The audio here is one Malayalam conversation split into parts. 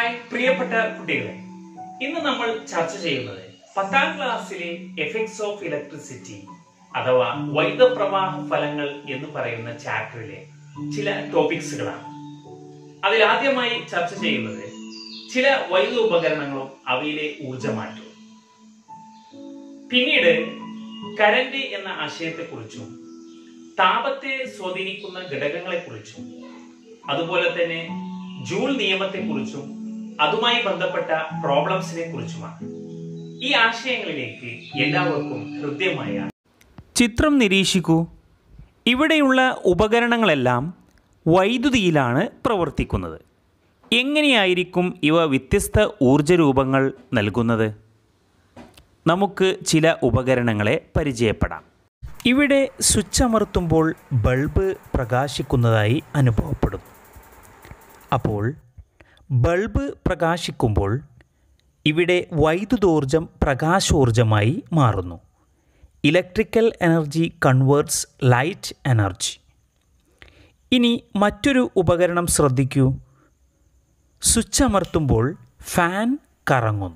ഹായ് പ്രിയപ്പെട്ട കുട്ടികളെ ഇന്ന് നമ്മൾ ചർച്ച ചെയ്യുന്നത് പത്താം ക്ലാസ്സിലെ എഫക്ട്സ് ഓഫ് ഇലക്ട്രിസിറ്റി അഥവാ വൈദ്യുതപ്രവാഹ ഫലങ്ങൾ എന്ന് പറയുന്ന ചാപ്റ്ററിലെ ചില ടോപ്പിക്സുകളാണ് അതിൽ ആദ്യമായി ചർച്ച ചെയ്യുന്നത് ചില വൈദ്യുത ഉപകരണങ്ങളും അവയിലെ ഊർജമാറ്റവും പിന്നീട് കരന്റ് എന്ന ആശയത്തെക്കുറിച്ചും താപത്തെ സ്വാധീനിക്കുന്ന ഘടകങ്ങളെക്കുറിച്ചും അതുപോലെ തന്നെ ജൂൾ നിയമത്തെക്കുറിച്ചും അതുമായി ബന്ധപ്പെട്ട പ്രോബ്ലംസിനെ കുറിച്ചുമാണ് ഈ ആശയങ്ങളിലേക്ക് എല്ലാവർക്കും ഹൃദ്യമായ ചിത്രം നിരീക്ഷിക്കൂ ഇവിടെയുള്ള ഉപകരണങ്ങളെല്ലാം വൈദ്യുതിയിലാണ് പ്രവർത്തിക്കുന്നത് എങ്ങനെയായിരിക്കും ഇവ വ്യത്യസ്ത ഊർജരൂപങ്ങൾ നൽകുന്നത് നമുക്ക് ചില ഉപകരണങ്ങളെ പരിചയപ്പെടാം ഇവിടെ സ്വിച്ച് അമർത്തുമ്പോൾ ബൾബ് പ്രകാശിക്കുന്നതായി അനുഭവപ്പെടുന്നു അപ്പോൾ ബൾബ് പ്രകാശിക്കുമ്പോൾ ഇവിടെ വൈദ്യുതോർജം പ്രകാശോർജമായി മാറുന്നു electrical energy converts light energy ഇനി മറ്റൊരു ഉപകരണം ശ്രദ്ധിക്കൂ സ്വിച്ച് അമർത്തുമ്പോൾ ഫാൻ കറങ്ങുന്നു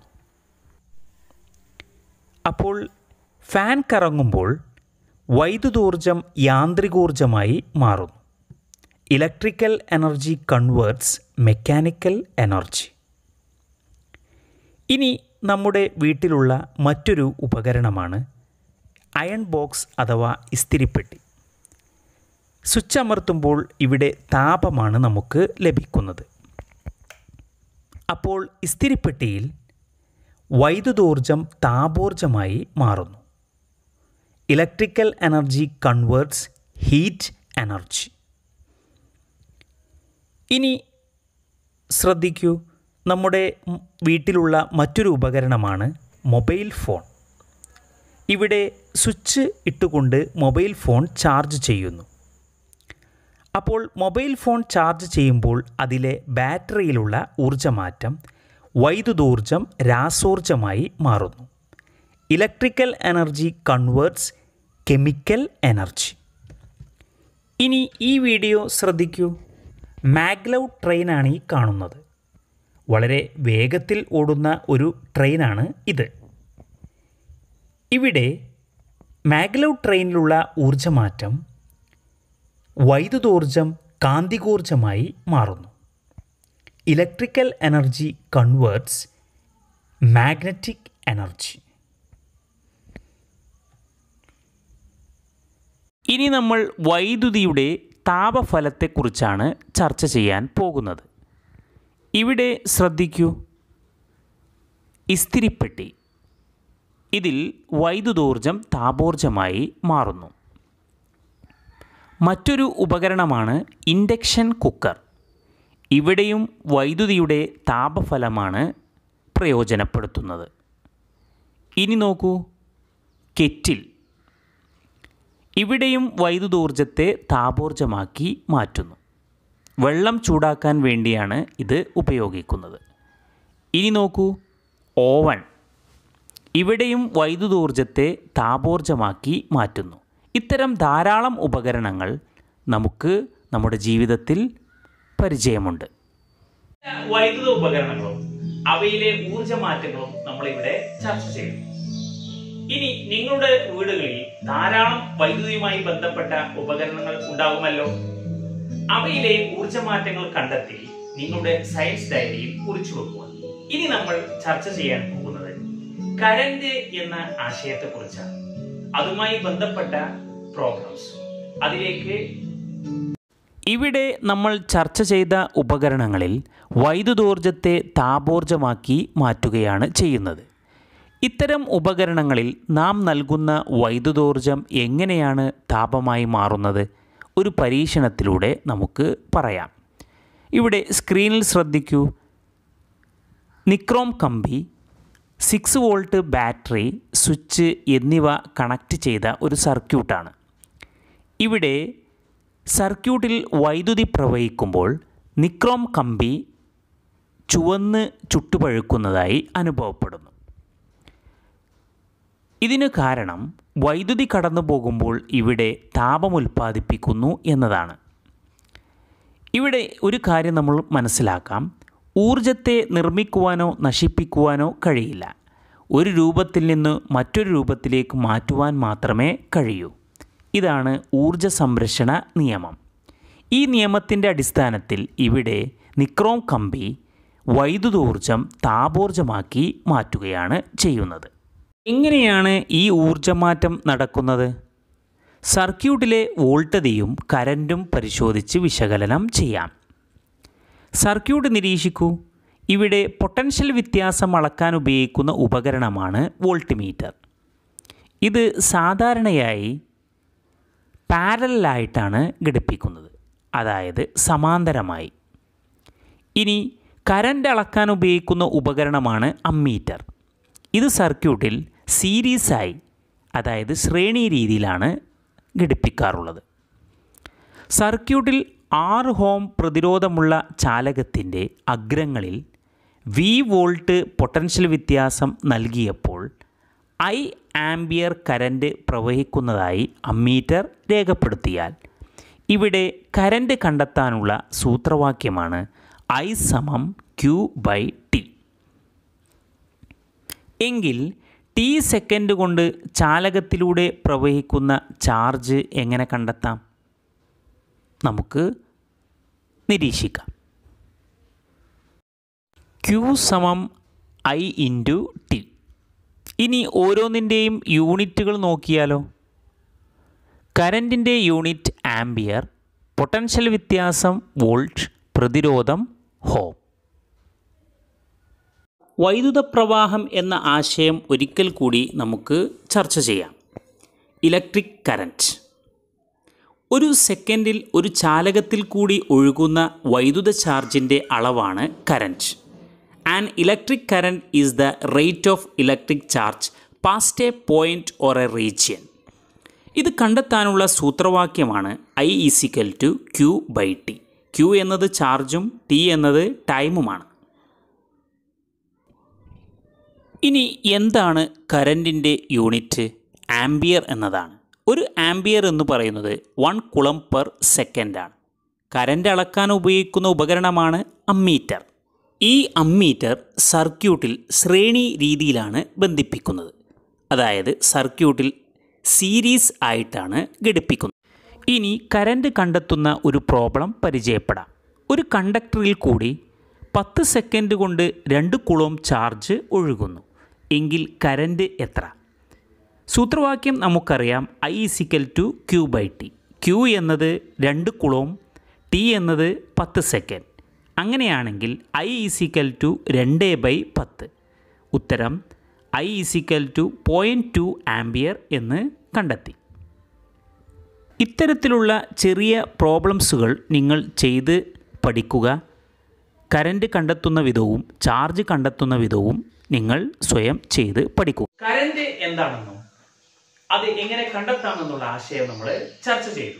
അപ്പോൾ ഫാൻ കറങ്ങുമ്പോൾ വൈദ്യുതോർജം യാന്ത്രികോർജമായി മാറുന്നു electrical energy converts mechanical energy ഇനി നമ്മുടെ വീട്ടിലുള്ള മറ്റൊരു ഉപകരണമാണ് അയൺ ബോക്സ് അഥവാ ഇസ്തിരിപ്പെട്ടി സ്വിച്ച് അമർത്തുമ്പോൾ ഇവിടെ താപമാണ് നമുക്ക് ലഭിക്കുന്നത് അപ്പോൾ ഇസ്തിരിപ്പെട്ടിയിൽ വൈദ്യുതോർജം താപോർജമായി മാറുന്നു electrical energy converts heat energy ഇനി ശ്രദ്ധിക്കൂ നമ്മുടെ ഉം വീട്ടിലുള്ള മറ്റൊരു ഉപകരണമാണ് മൊബൈൽ ഫോൺ ഇവിടെ സ്വിച്ച് ഇട്ടുകൊണ്ട് മൊബൈൽ ഫോൺ ചാർജ് ചെയ്യുന്നു അപ്പോൾ മൊബൈൽ ഫോൺ ചാർജ് ചെയ്യുമ്പോൾ അതിലെ ബാറ്ററിയിലുള്ള ഊർജ്ജമാറ്റം വൈദ്യുതോർജം രാസോർജമായി മാറുന്നു electrical energy converts chemical energy ഇനി ഈ വീഡിയോ ശ്രദ്ധിക്കൂ മാഗ്ലവ് ട്രെയിനാണ് ഈ കാണുന്നത് വളരെ വേഗത്തിൽ ഓടുന്ന ഒരു ട്രെയിനാണ് ഇത് ഇവിടെ മാഗ്ലവ് ട്രെയിനിലുള്ള ഊർജ്ജമാറ്റം വൈദ്യുതോർജം കാന്തികോർജമായി മാറുന്നു electrical energy converts magnetic energy ഇനി നമ്മൾ വൈദ്യുതിയുടെ താപഫലത്തെക്കുറിച്ചാണ് ചർച്ച ചെയ്യാൻ പോകുന്നത് ഇവിടെ ശ്രദ്ധിക്കൂ ഇസ്തിരിപ്പെട്ടി ഇതിൽ വൈദ്യുതോർജം താപോർജമായി മാറുന്നു മറ്റൊരു ഉപകരണമാണ് ഇൻഡക്ഷൻ കുക്കർ ഇവിടെയും വൈദ്യുതിയുടെ താപഫലമാണ് പ്രയോജനപ്പെടുത്തുന്നത് ഇനി നോക്കൂ കെറ്റിൽ ഇവിടെയും വൈദ്യുതോർജത്തെ താപോർജമാക്കി മാറ്റുന്നു വെള്ളം ചൂടാക്കാൻ വേണ്ടിയാണ് ഇത് ഉപയോഗിക്കുന്നത് ഇനി നോക്കൂ ഓവൻ ഇവിടെയും വൈദ്യുതോർജത്തെ താപോർജമാക്കി മാറ്റുന്നു ഇത്തരം ധാരാളം ഉപകരണങ്ങൾ നമുക്ക് നമ്മുടെ ജീവിതത്തിൽ പരിചയമുണ്ട് വൈദ്യുത ഉപകരണങ്ങളും അവയിലെ ഊർജമാറ്റങ്ങളും നമ്മൾ ഇവിടെ ചർച്ച ചെയ്തു ഇനി നിങ്ങളുടെ വീടുകളിൽ ധാരാളം വൈദ്യുതിയുമായി ബന്ധപ്പെട്ട ഉപകരണങ്ങൾ ഉണ്ടാകുമല്ലോ അവയിലെ ഊർജമാറ്റങ്ങൾ കണ്ടെത്തി നിങ്ങളുടെ സയൻസ് ഡയറിയിൽ കുറിച്ചു വെക്കുക ഇനി നമ്മൾ ചർച്ച ചെയ്യാൻ പോകുന്നത് കരന്റ് എന്ന ആശയത്തെ കുറിച്ചാണ് അതുമായി ബന്ധപ്പെട്ട പ്രോബ്ലംസ് അതിലേക്ക് ഇവിടെ നമ്മൾ ചർച്ച ചെയ്ത ഉപകരണങ്ങളിൽ വൈദ്യുതോർജത്തെ താപോർജമാക്കി മാറ്റുകയാണ് ചെയ്യുന്നത് ഇത്തരം ഉപകരണങ്ങളിൽ നാം നൽകുന്ന വൈദ്യുതോർജം എങ്ങനെയാണ് താപമായി മാറുന്നത് ഒരു പരീക്ഷണത്തിലൂടെ നമുക്ക് പറയാം ഇവിടെ സ്ക്രീനിൽ ശ്രദ്ധിക്കൂ നിക്രോം കമ്പി സിക്സ് വോൾട്ട് ബാറ്ററി സ്വിച്ച് എന്നിവ കണക്റ്റ് ചെയ്ത ഒരു സർക്യൂട്ടാണ് ഇവിടെ സർക്യൂട്ടിൽ വൈദ്യുതി പ്രവഹിക്കുമ്പോൾ നിക്രോം കമ്പി ചുവന്ന് ചുട്ടുപഴുക്കുന്നതായി അനുഭവപ്പെടുന്നു ഇതിന് കാരണം വൈദ്യുതി കടന്നു പോകുമ്പോൾ ഇവിടെ താപം ഉൽപ്പാദിപ്പിക്കുന്നു എന്നതാണ് ഇവിടെ ഒരു കാര്യം നമ്മൾ മനസ്സിലാക്കാം ഊർജത്തെ നിർമ്മിക്കുവാനോ നശിപ്പിക്കുവാനോ കഴിയില്ല ഒരു രൂപത്തിൽ നിന്ന് മറ്റൊരു രൂപത്തിലേക്ക് മാറ്റുവാൻ മാത്രമേ കഴിയൂ ഇതാണ് ഊർജ സംരക്ഷണ നിയമം ഈ നിയമത്തിൻ്റെ അടിസ്ഥാനത്തിൽ ഇവിടെ നിക്രോം കമ്പി വൈദ്യുതോർജം താപോർജമാക്കി മാറ്റുകയാണ് ചെയ്യുന്നത് എങ്ങനെയാണ് ഈ ഊർജ്ജമാറ്റം നടക്കുന്നത് സർക്യൂട്ടിലെ വോൾട്ടതയും കരൻറ്റും പരിശോധിച്ച് വിശകലനം ചെയ്യാം സർക്യൂട്ട് നിരീക്ഷിക്കൂ ഇവിടെ പൊട്ടൻഷ്യൽ വ്യത്യാസം അളക്കാൻ ഉപയോഗിക്കുന്ന ഉപകരണമാണ് വോൾട്ട്മീറ്റർ ഇത് സാധാരണയായി പാരലായിട്ടാണ് ഘടിപ്പിക്കുന്നത് അതായത് സമാന്തരമായി ഇനി കരൻ്റ് അളക്കാൻ ഉപയോഗിക്കുന്ന ഉപകരണമാണ് അമ്മീറ്റർ ഇത് സർക്യൂട്ടിൽ സീരീസായി അതായത് ശ്രേണി രീതിയിലാണ് ഘടിപ്പിക്കാറുള്ളത് സർക്യൂട്ടിൽ ആറ് ഹോം പ്രതിരോധമുള്ള ചാലകത്തിൻ്റെ അഗ്രങ്ങളിൽ വി വോൾട്ട് പൊട്ടൻഷ്യൽ വ്യത്യാസം നൽകിയപ്പോൾ ഐ ആംബിയർ കരൻറ്റ് പ്രവഹിക്കുന്നതായി അമ്മീറ്റർ രേഖപ്പെടുത്തിയാൽ ഇവിടെ കരൻറ്റ് കണ്ടെത്താനുള്ള സൂത്രവാക്യമാണ് ഐ സമം ക്യൂ ബൈ ടി എങ്കിൽ ടി സെക്കൻഡ് കൊണ്ട് ചാലകത്തിലൂടെ പ്രവഹിക്കുന്ന ചാർജ് എങ്ങനെ കണ്ടെത്താം നമുക്ക് നിരീക്ഷിക്കാം ക്യൂ സമം ഐ ഇൻറ്റു ടി ഇനി ഓരോന്നിൻ്റെയും യൂണിറ്റുകൾ നോക്കിയാലോ കറൻറ്റിൻ്റെ യൂണിറ്റ് ആംബിയർ പൊട്ടൻഷ്യൽ വ്യത്യാസം വോൾട്ട് പ്രതിരോധം ഹോം വൈദ്യുത പ്രവാഹം എന്ന ആശയം ഒരിക്കൽ കൂടി നമുക്ക് ചർച്ച ചെയ്യാം ഇലക്ട്രിക് കറൻറ്റ് ഒരു സെക്കൻഡിൽ ഒരു ചാലകത്തിൽ കൂടി ഒഴുകുന്ന വൈദ്യുത ചാർജിൻ്റെ അളവാണ് current and electric current is the rate of electric charge past a point or a region ഇത് കണ്ടെത്താനുള്ള സൂത്രവാക്യമാണ് I is equal to Q by T Q എന്നത് ചാർജും ടി എന്നത് ടൈമുമാണ് ഇനി എന്താണ് കറൻറ്റിൻ്റെ യൂണിറ്റ് ആംബിയർ എന്നതാണ് ഒരു ആംബിയർ എന്ന് പറയുന്നത് വൺ കുളം പെർ സെക്കൻഡാണ് കറൻറ്റ് അളക്കാൻ ഉപയോഗിക്കുന്ന ഉപകരണമാണ് അമ്മീറ്റർ ഈ അമ്മീറ്റർ സർക്യൂട്ടിൽ ശ്രേണി രീതിയിലാണ് ബന്ധിപ്പിക്കുന്നത് അതായത് സർക്യൂട്ടിൽ സീരീസ് ആയിട്ടാണ് ഘടിപ്പിക്കുന്നത് ഇനി കറൻറ്റ് കണ്ടെത്തുന്ന ഒരു പ്രോബ്ലം പരിചയപ്പെടാം ഒരു കണ്ടക്ടറിൽ കൂടി പത്ത് സെക്കൻഡ് കൊണ്ട് രണ്ട് കുളം ചാർജ് ഒഴുകുന്നു എങ്കിൽ കറൻറ്റ് എത്ര സൂത്രവാക്യം നമുക്കറിയാം I is equal to Q by T Q എന്നത് രണ്ട് കുളവും ടി എന്നത് പത്ത് സെക്കൻഡ് അങ്ങനെയാണെങ്കിൽ ഐ ഇസിക്കൽ ടു രണ്ട് ബൈ പത്ത് ഉത്തരം I is equal to point two ampere എന്ന് കണ്ടെത്തി ഇത്തരത്തിലുള്ള ചെറിയ പ്രോബ്ലംസുകൾ നിങ്ങൾ ചെയ്ത് പഠിക്കുക കറൻറ്റ് കണ്ടെത്തുന്ന വിധവും ചാർജ് കണ്ടെത്തുന്ന വിധവും നിങ്ങൾ സ്വയം ചെയ്ത് പഠിക്കുക കറന്റ് എന്താണെന്നും അത് എങ്ങനെ കണ്ടെത്താമെന്നുള്ള ആശയം നമ്മൾ ചർച്ച ചെയ്തു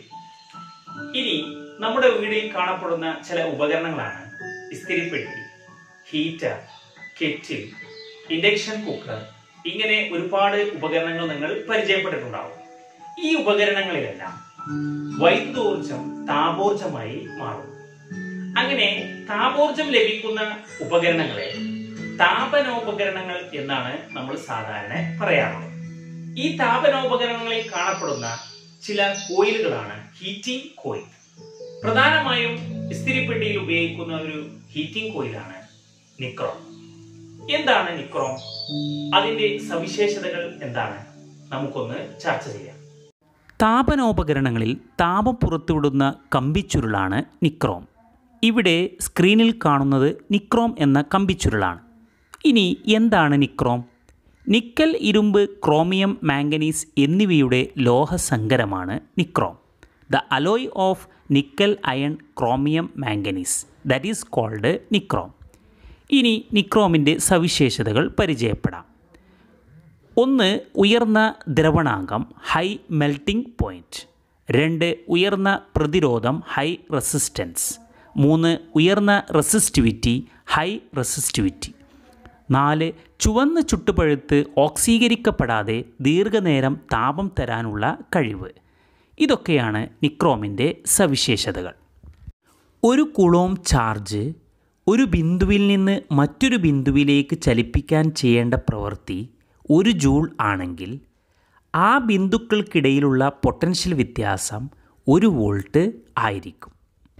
ഇനി നമ്മുടെ വീടിൽ കാണപ്പെടുന്ന ചില ഉപകരണങ്ങളാണ് ഇസ്തിരിപ്പെട്ടി ഹീറ്റർ കെറ്റിൽ ഇൻഡക്ഷൻ കുക്കർ ഇങ്ങനെ ഒരുപാട് ഉപകരണങ്ങൾ നിങ്ങൾ പരിചയപ്പെട്ടിട്ടുണ്ടാവും ഈ ഉപകരണങ്ങളിലെല്ലാം വൈദ്യുതോർജം താപോർജമായി മാറും അങ്ങനെ താപോർജം ലഭിക്കുന്ന ഉപകരണങ്ങളെ താപനോപകരണങ്ങൾ എന്നാണ് നമ്മൾ സാധാരണ പറയാറുള്ളത് ഈ താപനോപകരണങ്ങളിൽ കാണപ്പെടുന്ന ചില കോയിലുകളാണ് ഹീറ്റിംഗ് കോയിൽ പ്രധാനമായും ഇസ്തിരിപ്പെട്ടിയിൽ ഉപയോഗിക്കുന്ന ഒരു ഹീറ്റിംഗ് കോയിലാണ് നിക്രോം എന്താണ് നിക്രോം അതിന്റെ സവിശേഷതകൾ എന്താണ് നമുക്കൊന്ന് ചർച്ച ചെയ്യാം താപനോപകരണങ്ങളിൽ താപം പുറത്തുവിടുന്ന കമ്പിച്ചുരുളാണ് നിക്രോം ഇവിടെ സ്ക്രീനിൽ കാണുന്നത് നിക്രോം എന്ന കമ്പിച്ചുരുളാണ് ഇനി എന്താണ് നിക്രോം നിക്കൽ ഇരുമ്പ് ക്രോമിയം മാംഗനീസ് എന്നിവയുടെ ലോഹസങ്കരമാണ് nichrome the alloy of nickel iron chromium manganese that is called nichrome ഇനി നിക്രോമിൻ്റെ സവിശേഷതകൾ പരിചയപ്പെടാം ഒന്ന് ഉയർന്ന ദ്രവണാങ്കം ഹൈ മെൽറ്റിംഗ് പോയിൻറ്റ് രണ്ട് ഉയർന്ന പ്രതിരോധം ഹൈ റെസിസ്റ്റൻസ് മൂന്ന് ഉയർന്ന റെസിസ്റ്റിവിറ്റി ഹൈ റെസിസ്റ്റിവിറ്റി നാല് ചുവന്ന് ചുട്ടുപഴുത്ത് ഓക്സീകരിക്കപ്പെടാതെ ദീർഘനേരം താപം തരാനുള്ള കഴിവ് ഇതൊക്കെയാണ് നിക്രോമിൻ്റെ സവിശേഷതകൾ ഒരു കുളോം ചാർജ് ഒരു ബിന്ദുവിൽ നിന്ന് മറ്റൊരു ബിന്ദുവിലേക്ക് ചലിപ്പിക്കാൻ ചെയ്യേണ്ട പ്രവൃത്തി ഒരു ജൂൾ ആണെങ്കിൽ ആ ബിന്ദുക്കൾക്കിടയിലുള്ള പൊട്ടൻഷ്യൽ വ്യത്യാസം ഒരു വോൾട്ട് ആയിരിക്കും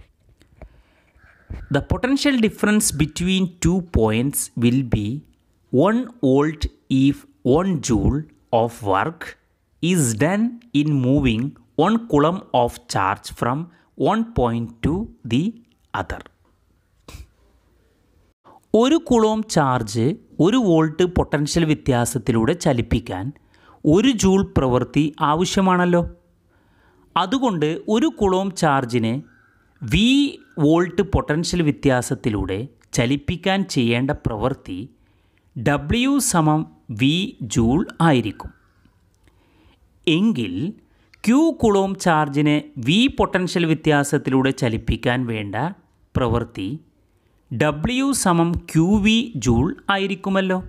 The potential difference between two points will be 1 volt if 1 joule of work is done in moving 1 coulomb of charge from one point to the other. ഒരു കുളോം ചാർജ് ഒരു വോൾട്ട് പൊട്ടൻഷ്യൽ വ്യത്യാസത്തിലൂടെ ചലിപ്പിക്കാൻ ഒരു ജൂൾ പ്രവൃത്തി ആവശ്യമാണല്ലോ അതുകൊണ്ട് ഒരു കുളോം ചാർജിനെ വി വോൾട്ട് പൊട്ടൻഷ്യൽ വ്യത്യാസത്തിലൂടെ ചലിപ്പിക്കാൻ ചെയ്യേണ്ട പ്രവൃത്തി ഡബ്ല്യു സമം വി ജൂൾ ആയിരിക്കും എങ്കിൽ ക്യൂ കുളോം ചാർജിനെ വി പൊട്ടൻഷ്യൽ വ്യത്യാസത്തിലൂടെ ചലിപ്പിക്കാൻ വേണ്ട പ്രവൃത്തി ഡബ്ല്യു സമം ക്യൂ വി ജൂൾ ആയിരിക്കുമല്ലോ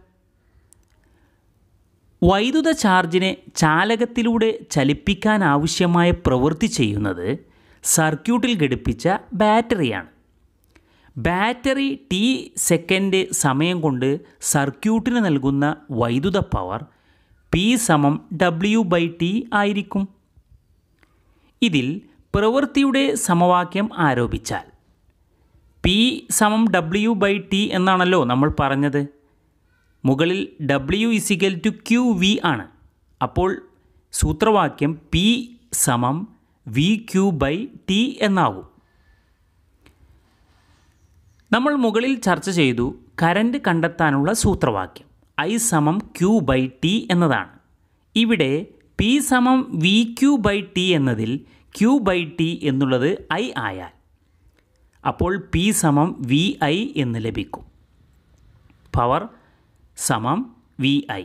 വൈദ്യുത ചാർജിനെ ചാലകത്തിലൂടെ ചലിപ്പിക്കാൻ ആവശ്യമായ പ്രവൃത്തി ചെയ്യുന്നത് സർക്യൂട്ടിൽ ഘടിപ്പിച്ച ബാറ്ററിയാണ് ബാറ്ററി ടി സെക്കൻഡ് സമയം കൊണ്ട് സർക്യൂട്ടിന് നൽകുന്ന വൈദ്യുത പവർ പി സമം ഡബ്ല്യു ബൈ ടി ആയിരിക്കും ഇതിൽ പ്രവൃത്തിയുടെ സമവാക്യം ആരോപിച്ചാൽ പി സമം ഡബ്ല്യു ബൈ ടി എന്നാണല്ലോ നമ്മൾ പറഞ്ഞത് മുകളിൽ W is equal to Q V ആണ് അപ്പോൾ സൂത്രവാക്യം പി സമം വി ക്യു ബൈ ടി എന്നാകും നമ്മൾ മുകളിൽ ചർച്ച ചെയ്തു കറണ്ട് കണ്ടെത്താനുള്ള സൂത്രവാക്യം ഐ സമം ക്യു ബൈ ടി എന്നതാണ് ഇവിടെ പി സമം വി ക്യു ബൈ ടി എന്നതിൽ ക്യു ബൈ ടി എന്നുള്ളത് ഐ ആയാൽ അപ്പോൾ പി സമം വി ഐ എന്ന് ലഭിക്കും പവർ സമം വി ഐ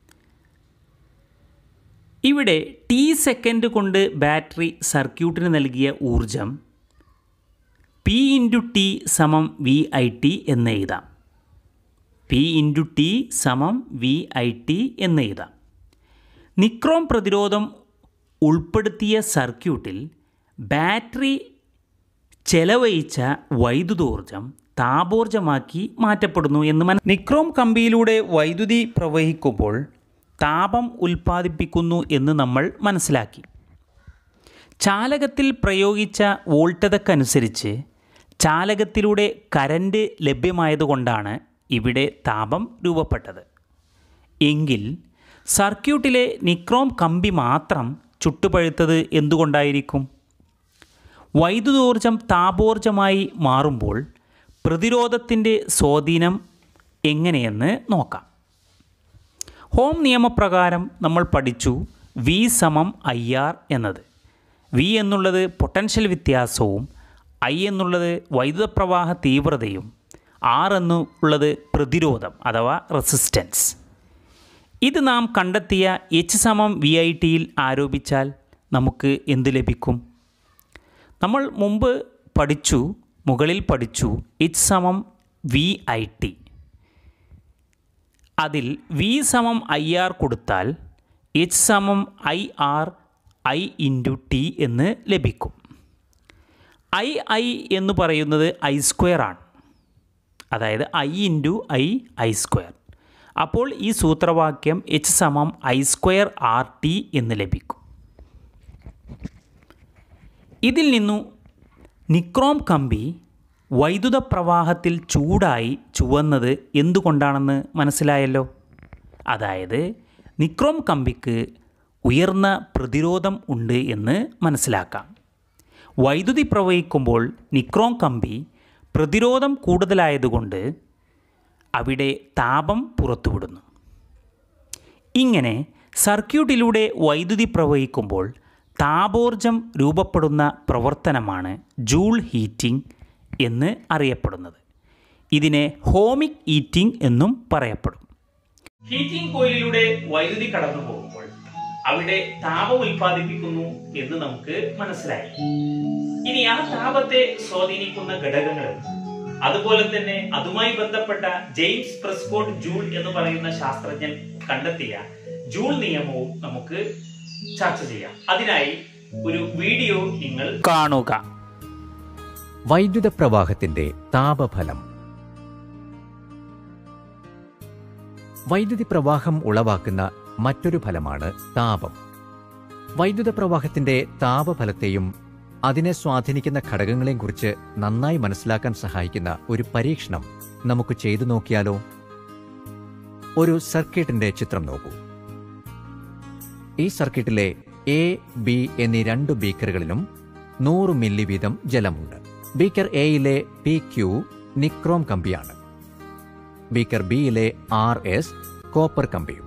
ഇവിടെ ടി സെക്കൻഡ് കൊണ്ട് ബാറ്ററി സർക്യൂട്ടിന് നൽകിയ ഊർജം പി ഇൻറ്റു ടി സമം വി ഐ ടി എന്ന് എഴുതാം പി ഇൻറ്റു ടി സമം വി ഐ ടി എന്ന് എഴുതാം നിക്രോം പ്രതിരോധം ഉൾപ്പെടുത്തിയ സർക്യൂട്ടിൽ ബാറ്ററി ചെലവഴിച്ച വൈദ്യുതോർജം താപോർജമാക്കി മാറ്റപ്പെടുന്നു എന്ന് മന നിക്രോം കമ്പിയിലൂടെ വൈദ്യുതി പ്രവഹിക്കുമ്പോൾ താപം ഉൽപ്പാദിപ്പിക്കുന്നു എന്ന് നമ്മൾ മനസ്സിലാക്കി ചാലകത്തിൽ പ്രയോഗിച്ച വോൾട്ടതക്കനുസരിച്ച് ചാലകത്തിലൂടെ കരണ്ട് ലഭ്യമായതുകൊണ്ടാണ് ഇവിടെ താപം രൂപപ്പെട്ടത് എങ്കിൽ സർക്യൂട്ടിലെ നിക്രോം കമ്പി മാത്രം ചുട്ടുപഴുത്തത് എന്തുകൊണ്ടായിരിക്കും വൈദ്യുതോർജം താപോർജമായി മാറുമ്പോൾ പ്രതിരോധത്തിൻ്റെ സ്വാധീനം എങ്ങനെയെന്ന് നോക്കാം ഹോം നിയമപ്രകാരം നമ്മൾ പഠിച്ചു വി സമം ഐ ആർ എന്നത് വി എന്നുള്ളത് പൊട്ടൻഷ്യൽ വ്യത്യാസവും ഐ എന്നുള്ളത് വൈദ്യുത പ്രവാഹ തീവ്രതയും ആർ എന്നുള്ളത് പ്രതിരോധം അഥവാ റെസിസ്റ്റൻസ് ഇത് നാം കണ്ടെത്തിയ എച്ച് സമം വി ഐ ടിയിൽ ആരോപിച്ചാൽ നമുക്ക് എന്ത് ലഭിക്കും നമ്മൾ മുമ്പ് പഠിച്ചു മുകളിൽ പഠിച്ചു എച്ച് സമം വി ഐ ടി അതിൽ വി സമം ഐ ആർ കൊടുത്താൽ എച്ച് സമം I R I into T എന്ന് ലഭിക്കും ഐ ഐ എന്ന് പറയുന്നത് ഐ സ്ക്വയർ ആണ് അതായത് I into I I square അപ്പോൾ ഈ സൂത്രവാക്യം എച്ച് സമം ഐ സ്ക്വയർ ആർ ടി എന്ന് ലഭിക്കും ഇതിൽ നിന്നു നിക്രോം കമ്പി വൈദ്യുത പ്രവാഹത്തിൽ ചൂടായി ചുവന്നത് എന്തുകൊണ്ടാണെന്ന് മനസ്സിലായല്ലോ അതായത് നിക്രോം കമ്പിക്ക് ഉയർന്ന പ്രതിരോധം ഉണ്ട് എന്ന് മനസ്സിലാക്കാം വൈദ്യുതി പ്രവഹിക്കുമ്പോൾ നിക്രോം കമ്പി പ്രതിരോധം കൂടുതലായതുകൊണ്ട് അവിടെ താപം പുറത്തുവിടുന്നു ഇങ്ങനെ സർക്യൂട്ടിലൂടെ വൈദ്യുതി പ്രവഹിക്കുമ്പോൾ താപോർജം രൂപപ്പെടുന്ന പ്രവർത്തനമാണ് ജൂൾ ഹീറ്റിംഗ് എന്ന് അറിയപ്പെടുന്നത് ഇതിനെ ഹോമിക് ഹീറ്റിംഗ് എന്നും പറയപ്പെടും ഹീറ്റിംഗ് കോയിലിലൂടെ വൈദ്യുതി കടന്നു പോകുമ്പോൾ അവിടെ താപം ഉൽപ്പാദിപ്പിക്കുന്നു എന്ന് നമുക്ക് മനസ്സിലായി ഇനി ആ താപത്തെ സ്വാധീനിക്കുന്ന ഘടകങ്ങളും അതുപോലെ തന്നെ അതുമായി ബന്ധപ്പെട്ട ജെയിംസ് പ്രസ്കോട്ട് ജൂൾ എന്ന് പറയുന്ന ശാസ്ത്രജ്ഞൻ കണ്ടെത്തിയ ജൂൾ നിയമവും നമുക്ക് ചർച്ച ചെയ്യാം അതിനായി ഒരു വീഡിയോ നിങ്ങൾ കാണുക വൈദ്യുത പ്രവാഹത്തിന്റെ താപഫലം വൈദ്യുതി പ്രവാഹം ഉളവാക്കുന്ന മറ്റൊരു ഫലമാണ് താപം വൈദ്യുത പ്രവാഹത്തിന്റെ താപഫലത്തെയും അതിനെ സ്വാധീനിക്കുന്ന ഘടകങ്ങളെയും കുറിച്ച് നന്നായി മനസ്സിലാക്കാൻ സഹായിക്കുന്ന ഒരു പരീക്ഷണം നമുക്ക് ചെയ്തു നോക്കിയാലോ ഒരു സർക്യൂട്ടിന്റെ ചിത്രം നോക്കൂ ഈ സർക്യൂട്ടിലെ എ ബി എന്നീ രണ്ട് ബീക്കറുകളിലും നൂറ് മില്ലി വീതം ജലമുണ്ട് ബീക്കർ എയിലെ പി ക്യു നിക്രോം കമ്പിയാണ് ബീക്കർ ബിയിലെ ആർ എസ് കോപ്പർ കമ്പിയും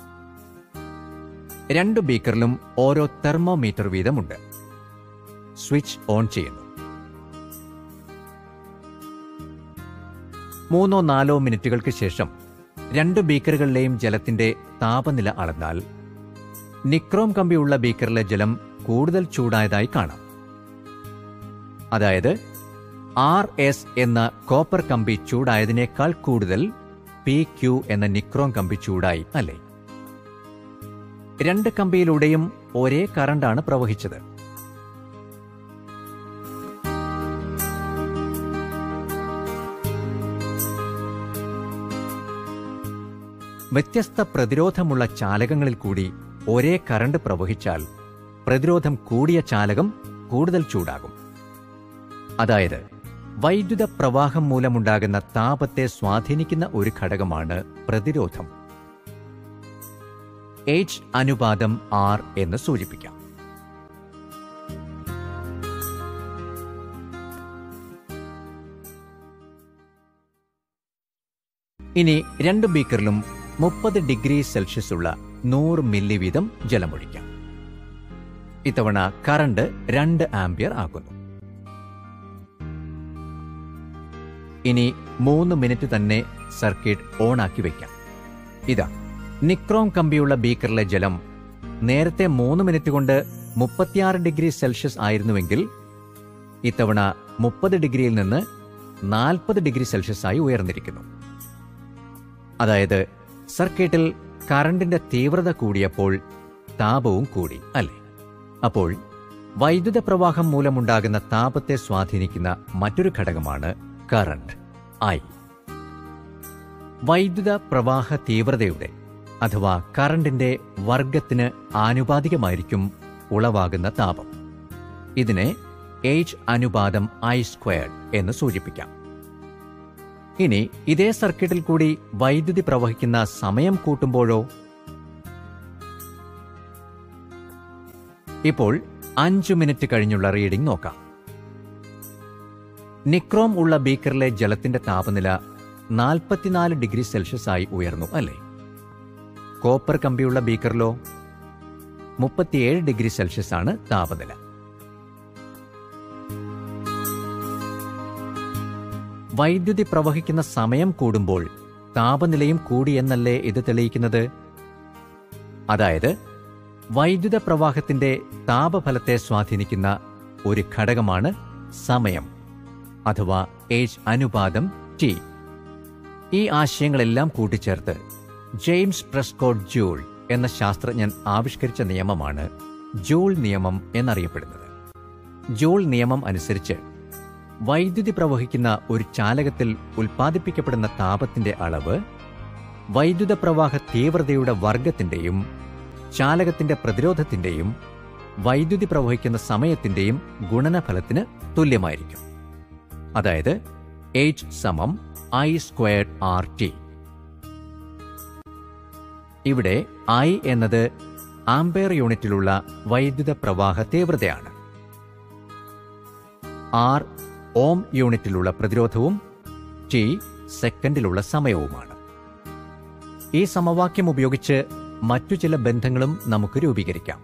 രണ്ട് ബീക്കറിലും ഓരോ തെർമോമീറ്റർ വീതമുണ്ട് സ്വിച്ച് ഓൺ ചെയ്യുന്നു മൂന്നോ നാലോ മിനിറ്റുകൾക്ക് ശേഷം രണ്ട് ബീക്കറുകളിലെയും ജലത്തിന്റെ താപനില അളന്നാൽ നിക്രോം കമ്പിയുള്ള ബീക്കറിലെ ജലം കൂടുതൽ ചൂടായതായി കാണാം അതായത് ആർ എസ് എന്ന കോപ്പർ കമ്പി ചൂടായതിനേക്കാൾ കൂടുതൽ പി ക്യു എന്ന നിക്രോം കമ്പി ചൂടായി അല്ലേ രണ്ട് കമ്പിയിലൂടെയും ഒരേ കറണ്ടാണ് പ്രവഹിച്ചത് വ്യത്യസ്ത പ്രതിരോധമുള്ള ചാലകങ്ങളിൽ കൂടി ഒരേ കറണ്ട് പ്രവഹിച്ചാൽ പ്രതിരോധം കൂടിയ ചാലകം കൂടുതൽ ചൂടാകും അതായത് വൈദ്യുത പ്രവാഹം മൂലമുണ്ടാകുന്ന താപത്തെ സ്വാധീനിക്കുന്ന ഒരു ഘടകമാണ് പ്രതിരോധം എച്ച് അനുപാതം ആർ എന്ന് സൂചിപ്പിക്കാം ഇനി രണ്ട് ബീക്കറിലും മുപ്പത് ഡിഗ്രി സെൽഷ്യസ് ഉള്ള നൂറ് മില്ലി വീതം ജലമൊഴിക്കാം ഇത്തവണ കറണ്ട് രണ്ട് ആംപിയർ ആക്കുന്നു ഇനി മൂന്ന് മിനിറ്റ് തന്നെ സർക്യൂട്ട് ഓണാക്കി വെക്കാം ഇതാ നിക്രോം കമ്പിയുള്ള ബീക്കറിലെ ജലം നേരത്തെ മൂന്ന് മിനിറ്റ് കൊണ്ട് മുപ്പത്തിയാറ് ഡിഗ്രി സെൽഷ്യസ് ആയിരുന്നുവെങ്കിൽ ഇത്തവണ മുപ്പത് ഡിഗ്രിയിൽ നിന്ന് നാൽപ്പത് ഡിഗ്രി സെൽഷ്യസ് ആയി ഉയർന്നിരിക്കുന്നു അതായത് സർക്യൂട്ടിൽ കറണ്ടിന്റെ തീവ്രത കൂടിയപ്പോൾ താപവും കൂടി അല്ലേ അപ്പോൾ വൈദ്യുത പ്രവാഹം മൂലമുണ്ടാകുന്ന താപത്തെ സ്വാധീനിക്കുന്ന മറ്റൊരു ഘടകമാണ് കറണ്ട് ഐ വൈദ്യുത പ്രവാഹ തീവ്രതയുടെ അഥവാ കറണ്ടിന്റെ വർഗത്തിന് ആനുപാതികമായിരിക്കും ഉളവാകുന്ന താപം ഇതിനെ എച്ച് അനുപാതം ഐ സ്ക്വയർഡ് എന്ന് സൂചിപ്പിക്കാം ഇനി ഇതേ സർക്യൂട്ടിൽ കൂടി വൈദ്യുതി പ്രവഹിക്കുന്ന സമയം കൂട്ടുമ്പോഴോ ഇപ്പോൾ അഞ്ചു മിനിറ്റ് കഴിഞ്ഞുള്ള റീഡിംഗ് നോക്കാം നിക്രോം ഉള്ള ബീക്കറിലെ ജലത്തിന്റെ താപനില നാൽപ്പത്തിനാല് ഡിഗ്രി സെൽഷ്യസ് ആയി ഉയർന്നു അല്ലേ കോപ്പർ കമ്പിയുള്ള ബീക്കറിലോ മുപ്പത്തിയേഴ് ഡിഗ്രി സെൽഷ്യസ് ആണ് താപനില വൈദ്യുതി പ്രവഹിക്കുന്ന സമയം കൂടുമ്പോൾ താപനിലയും കൂടിയെന്നല്ലേ ഇത് തെളിയിക്കുന്നത് അതായത് വൈദ്യുത പ്രവാഹത്തിന്റെ താപഫലത്തെ സ്വാധീനിക്കുന്ന ഒരു ഘടകമാണ് സമയം അഥവാ ഏജ് അനുപാതം ടി ഈ ആശയങ്ങളെല്ലാം കൂട്ടിച്ചേർത്ത് ജെയിംസ് പ്രസ്കോട്ട് ജൂൾ എന്ന ശാസ്ത്രജ്ഞൻ ആവിഷ്കരിച്ച നിയമമാണ് ജൂൾ നിയമം എന്നറിയപ്പെടുന്നത് ജൂൾ നിയമം അനുസരിച്ച് വൈദ്യുതി പ്രവഹിക്കുന്ന ഒരു ചാലകത്തിൽ ഉൽപ്പാദിപ്പിക്കപ്പെടുന്ന താപത്തിന്റെ അളവ് വൈദ്യുത പ്രവാഹ തീവ്രതയുടെ വർഗത്തിന്റെയും ചാലകത്തിന്റെ പ്രതിരോധത്തിന്റെയും വൈദ്യുതി പ്രവഹിക്കുന്ന സമയത്തിന്റെയും ഗുണനഫലത്തിന് തുല്യമായിരിക്കും അതായത് എച്ച് സമം ഐ സ്ക്വയർഡ് ആർ ടി ഇവിടെ ഐ എന്നത് ആംപയർ യൂണിറ്റിലുള്ള വൈദ്യുത പ്രവാഹ തീവ്രതയാണ് ആർ ഓം യൂണിറ്റിലുള്ള പ്രതിരോധവും ടി സെക്കൻഡിലുള്ള സമയവുമാണ് ഈ സമവാക്യം ഉപയോഗിച്ച് മറ്റു ചില ബന്ധങ്ങളും നമുക്ക് രൂപീകരിക്കാം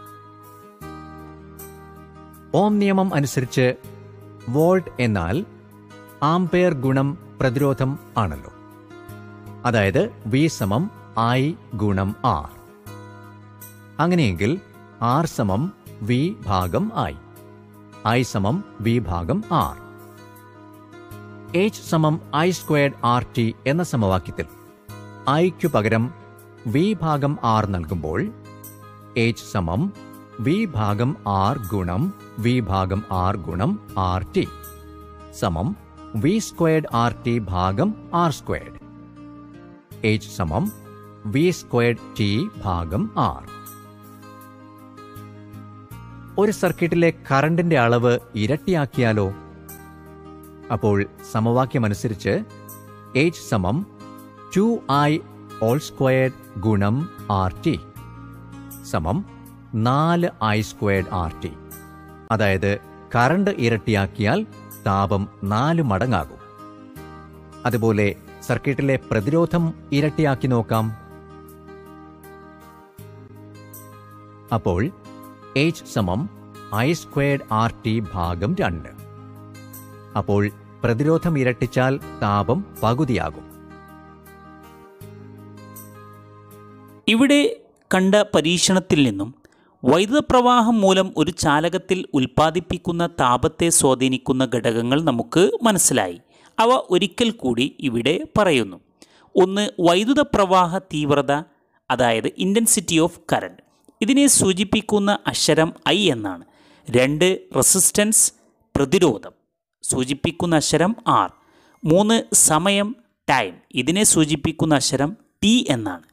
ഓം നിയമം അനുസരിച്ച് വോൾട്ട് എന്നാൽ ആംപെയർ ഗുണം പ്രതിരോധം ആണല്ലോ അതായത് വി സമം ഐ ഗുണം ആർ അങ്ങനെയെങ്കിൽ ആർ സമം വി ഭാഗം ഐ ഐ സമം വി ഭാഗം ആർ എച്ച് സമം ഐ സ്ക്വയർഡ് ആർ ടി എന്ന സമവാക്യത്തിൽ ഐക്കു പകരം വി ഭാഗം ആർ നൽകുമ്പോൾ എച്ച് സമം വി ഭാഗം ആർ ഗുണം വി ഭാഗം ആർ ഗുണം ആർ ടി സമം വി സ്ക്വയർഡ് ആർ ടി ഭാഗം ആർ സ്ക്വയർഡ് എച്ച് സമം വി സ്ക്വയർഡ് ടി ഭാഗം ആർ ഒരു സർക്യൂട്ടിലെ കറണ്ടിന്റെ അളവ് ഇരട്ടിയാക്കിയാലോ അപ്പോൾ സമവാക്യമനുസരിച്ച് എച്ച് സമം ടു ഐ ഓൾ സ്ക്വയർഡ് ഗുണം ആർ ടി സമം നാല് ഐ സ്ക്വയർഡ് ആർ ടി അതായത് കറണ്ട് ഇരട്ടിയാക്കിയാൽ താപം നാല് മടങ്ങാകും അതുപോലെ സർക്യൂട്ടിലെ പ്രതിരോധം ഇരട്ടിയാക്കി നോക്കാം അപ്പോൾ എച്ച് സമം ഐ സ്ക്വയർഡ് ആർ ടി ഭാഗം രണ്ട് അപ്പോൾ പ്രതിരോധം ഇരട്ടിച്ചാൽ താപം പകുതിയാകും ഇവിടെ കണ്ട പരീക്ഷണത്തിൽ നിന്നും വൈദ്യുത പ്രവാഹം മൂലം ഒരു ചാലകത്തിൽ ഉൽപ്പാദിപ്പിക്കുന്ന താപത്തെ സ്വാധീനിക്കുന്ന ഘടകങ്ങൾ നമുക്ക് മനസ്സിലായി അവ ഒരിക്കൽ കൂടി ഇവിടെ പറയുന്നു ഒന്ന് വൈദ്യുത പ്രവാഹ തീവ്രത അതായത് ഇൻറ്റൻസിറ്റി ഓഫ് കറണ്ട് ഇതിനെ സൂചിപ്പിക്കുന്ന അക്ഷരം ഐ എന്നാണ് രണ്ട് റെസിസ്റ്റൻസ് പ്രതിരോധം സൂചിപ്പിക്കുന്ന അക്ഷരം ആർ മൂന്ന് സമയം ടൈം ഇതിനെ സൂചിപ്പിക്കുന്ന അക്ഷരം ടി എന്നാണ്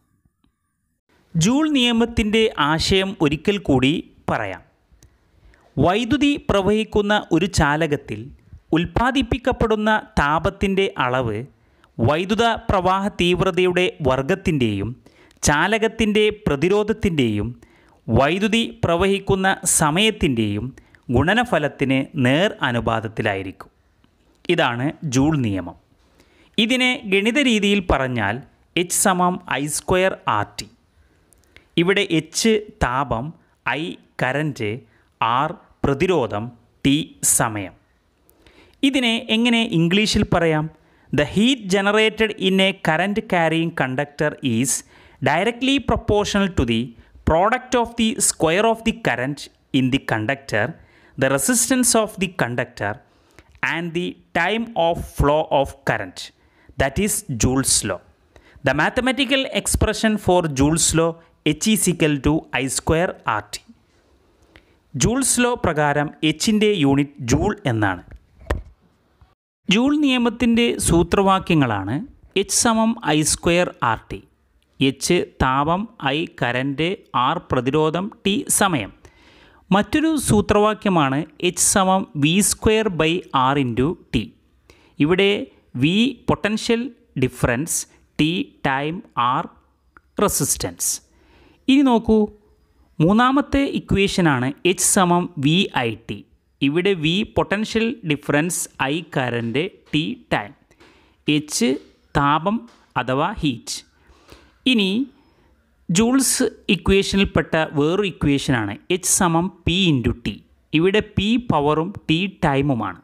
ജൂൾ നിയമത്തിൻ്റെ ആശയം ഒരിക്കൽ കൂടി പറയാം വൈദ്യുതി പ്രവഹിക്കുന്ന ഒരു ചാലകത്തിൽ ഉൽപ്പാദിപ്പിക്കപ്പെടുന്ന താപത്തിൻ്റെ അളവ് വൈദ്യുത പ്രവാഹ തീവ്രതയുടെ വർഗത്തിൻ്റെയും ചാലകത്തിൻ്റെ പ്രതിരോധത്തിൻ്റെയും വൈദ്യുതി പ്രവഹിക്കുന്ന സമയത്തിൻ്റെയും ഗുണനഫലത്തിന് നേർ അനുപാതത്തിലായിരിക്കും ഇതാണ് ജൂൾ നിയമം ഇതിനെ ഗണിത രീതിയിൽ പറഞ്ഞാൽ എച്ച് സമം ഐ സ്ക്വയർ ആർ ടി ഇവിടെ എച്ച് താപം ഐ കറൻറ്റ് ആർ പ്രതിരോധം ടി സമയം ഇതിനെ എങ്ങനെ ഇംഗ്ലീഷിൽ പറയാം the heat generated in a current carrying conductor is directly proportional to the product of the square of the current in the conductor the resistance of the conductor and the time of flow of current that is Joule's law the mathematical expression for Joule's law H is equal to I square R T Joule's law പ്രകാരം എച്ചിൻ്റെ യൂണിറ്റ് ജൂൾ എന്നാണ് ജൂൾ നിയമത്തിൻ്റെ സൂത്രവാക്യങ്ങളാണ് എച്ച് സമം I square R T H താപം ഐ കറൻറ്റ് ആർ പ്രതിരോധം ടി സമയം മറ്റൊരു സൂത്രവാക്യമാണ് എച്ച് സമം V square by R into T ഇവിടെ V potential difference T time R resistance ഇനി നോക്കൂ മൂന്നാമത്തെ ഇക്വേഷനാണ് എച്ച് സമം വി ഐ ടി ഇവിടെ V potential difference I current T time H താപം അഥവാ ഹീറ്റ് ഇനി ജൂൾസ് ഇക്വേഷനിൽപ്പെട്ട വേറൊരു ഇക്വേഷനാണ് എച്ച് സമം പി ഇൻറ്റു ടി ഇവിടെ പി പവറും ടി ടൈമുമാണ്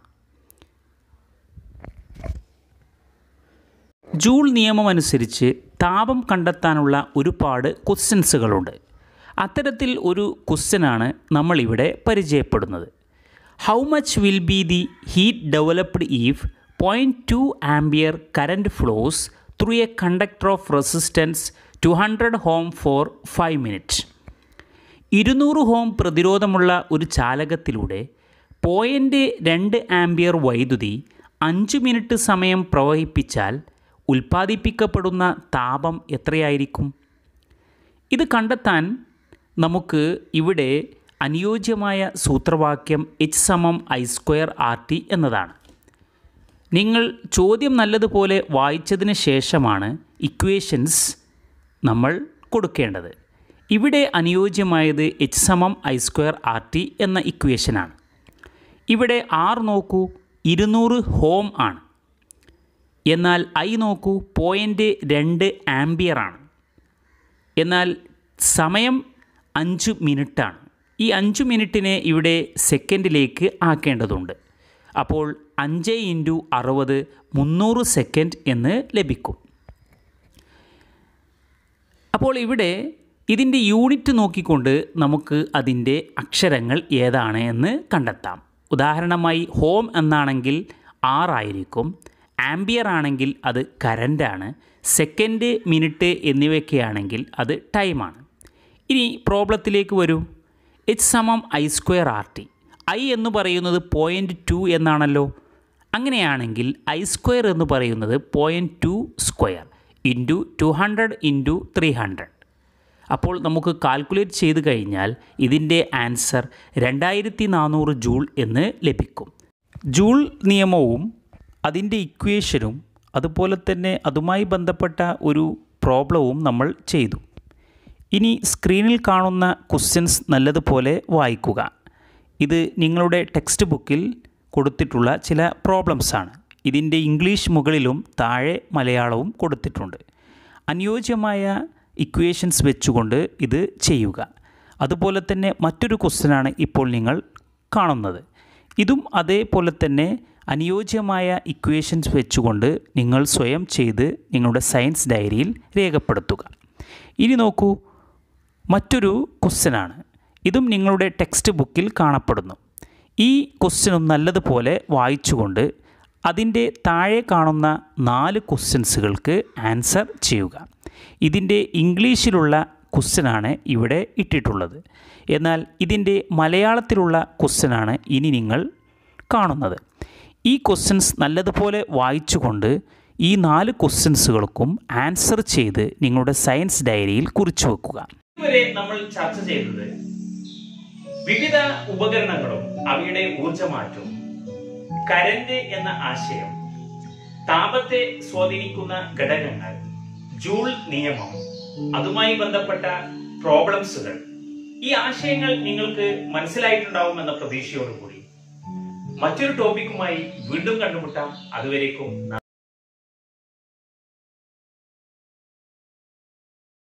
ജൂൾ നിയമമനുസരിച്ച് താപം കണ്ടെത്താനുള്ള ഒരുപാട് ക്വസ്റ്റ്യൻസുകളുണ്ട് അത്തരത്തിൽ ഒരു ക്വസ്റ്റ്യനാണ് നമ്മളിവിടെ പരിചയപ്പെടുന്നത് how much will be the heat developed if point two ampere current flows through a conductor of resistance two hundred ohm for five minute ഇരുന്നൂറ് ഹോം പ്രതിരോധമുള്ള ഒരു ചാലകത്തിലൂടെ പോയിൻ്റ് രണ്ട് ആംബിയർ വൈദ്യുതി അഞ്ച് മിനിറ്റ് സമയം പ്രവഹിപ്പിച്ചാൽ ഉൽപ്പാദിപ്പിക്കപ്പെടുന്ന താപം എത്രയായിരിക്കും ഇത് കണ്ടെത്താൻ നമുക്ക് ഇവിടെ അനുയോജ്യമായ സൂത്രവാക്യം എച്ച് സമം ഐ സ്ക്വയർ ആർ ടി എന്നതാണ് നിങ്ങൾ ചോദ്യം നല്ലതുപോലെ വായിച്ചതിന് ശേഷമാണ് ഇക്വേഷൻസ് നമ്മൾ കൊടുക്കേണ്ടത് ഇവിടെ അനുയോജ്യമായത് എച്ച് സമം ഐ സ്ക്വയർ ആർ ടി എന്ന ഇക്വേഷനാണ് ഇവിടെ ആർ നോക്കൂ ഇരുന്നൂറ് ഹോം ആണ് എന്നാൽ ഐ നോക്കൂ പോയിൻ്റ് രണ്ട് ആംബിയർ ആണ് എന്നാൽ സമയം അഞ്ച് മിനിറ്റാണ് ഈ അഞ്ച് മിനിറ്റിനെ ഇവിടെ സെക്കൻഡിലേക്ക് ആക്കേണ്ടതുണ്ട് അപ്പോൾ അഞ്ച് ഇൻറ്റു അറുപത് മുന്നൂറ് സെക്കൻഡ് എന്ന് ലഭിക്കും അപ്പോൾ ഇവിടെ ഇതിൻ്റെ യൂണിറ്റ് നോക്കിക്കൊണ്ട് നമുക്ക് അതിൻ്റെ അക്ഷരങ്ങൾ ഏതാണ് എന്ന് കണ്ടെത്താം ഉദാഹരണമായി ഹോം എന്നാണെങ്കിൽ ആറായിരിക്കും ആംബിയർ ആണെങ്കിൽ അത് കറൻ്റാണ് സെക്കൻഡ് മിനിറ്റ് എന്നിവയൊക്കെയാണെങ്കിൽ അത് ടൈമാണ് ഇനി പ്രോബ്ലത്തിലേക്ക് വരൂ എച്ച് സമം I square R T I എന്ന് പറയുന്നത് പോയിൻറ്റ് ടു എന്നാണല്ലോ അങ്ങനെയാണെങ്കിൽ ഐ സ്ക്വയർ എന്ന് പറയുന്നത് point two square into two hundred into three hundred അപ്പോൾ നമുക്ക് കാൽക്കുലേറ്റ് ചെയ്ത് കഴിഞ്ഞാൽ ഇതിൻ്റെ ആൻസർ രണ്ടായിരത്തി നാനൂറ് ജൂൾ എന്ന് ലഭിക്കും ജൂൾ നിയമവും അതിൻ്റെ ഇക്വേഷനും അതുപോലെ തന്നെ അതുമായി ബന്ധപ്പെട്ട ഒരു പ്രോബ്ലവും നമ്മൾ ചെയ്തു ഇനി സ്ക്രീനിൽ കാണുന്ന ക്വസ്റ്റ്യൻസ് നല്ലതുപോലെ വായിക്കുക ഇത് നിങ്ങളുടെ ടെക്സ്റ്റ് ബുക്കിൽ കൊടുത്തിട്ടുള്ള ചില പ്രോബ്ലംസാണ് ഇതിൻ്റെ ഇംഗ്ലീഷ് മുകളിലും താഴെ മലയാളവും കൊടുത്തിട്ടുണ്ട് അനുയോജ്യമായ ഇക്വേഷൻസ് വെച്ചുകൊണ്ട് ഇത് ചെയ്യുക അതുപോലെ തന്നെ മറ്റൊരു ക്വസ്റ്റ്യനാണ് ഇപ്പോൾ നിങ്ങൾ കാണുന്നത് ഇതും അതേപോലെ തന്നെ അനുയോജ്യമായ ഇക്വേഷൻസ് വെച്ചുകൊണ്ട് നിങ്ങൾ സ്വയം ചെയ്ത് നിങ്ങളുടെ സയൻസ് ഡയറിയിൽ രേഖപ്പെടുത്തുക ഇനി നോക്കൂ മറ്റൊരു ക്വസ്റ്റ്യനാണ് ഇതും നിങ്ങളുടെ ടെക്സ്റ്റ് ബുക്കിൽ കാണപ്പെടുന്നു ഈ ക്വസ്റ്റ്യനും നല്ലതുപോലെ വായിച്ചുകൊണ്ട് അതിൻ്റെ താഴെ കാണുന്ന നാല് ക്വസ്റ്റ്യൻസുകൾക്ക് ആൻസർ ചെയ്യുക ഇതിൻ്റെ ഇംഗ്ലീഷിലുള്ള ക്വസ്റ്റ്യനാണ് ഇവിടെ ഇട്ടിട്ടുള്ളത് എന്നാൽ ഇതിൻ്റെ മലയാളത്തിലുള്ള ക്വസ്റ്റ്യനാണ് ഇനി നിങ്ങൾ കാണുന്നത് ഈ ക്വസ്റ്റ്യൻസ് നല്ലതുപോലെ വായിച്ചുകൊണ്ട് ഈ നാല് ക്വസ്റ്റ്യൻസുകൾക്കും ആൻസർ ചെയ്ത് നിങ്ങളുടെ സയൻസ് ഡയറിയിൽ കുറിച്ചു വെക്കുക ഇതുവരെ നമ്മൾ ചർച്ച ചെയ്തത് വിവിധ ഉപകരണങ്ങളും അവയുടെ ഊർജമാറ്റവും കരന്റ് എന്ന ആശയം താപത്തെ സ്വാധീനിക്കുന്ന ഘടകങ്ങൾ ജൂൾ നിയമം അതുമായി ബന്ധപ്പെട്ട പ്രോബ്ലംസുകൾ ഈ ആശയങ്ങൾ നിങ്ങൾക്ക് മനസ്സിലായിട്ടുണ്ടാവും എന്ന പ്രതീക്ഷയോടുകൂടി മറ്റൊരു ടോപ്പിക്കുമായി വീണ്ടും കണ്ടുമുട്ടാം അതുവരേക്കും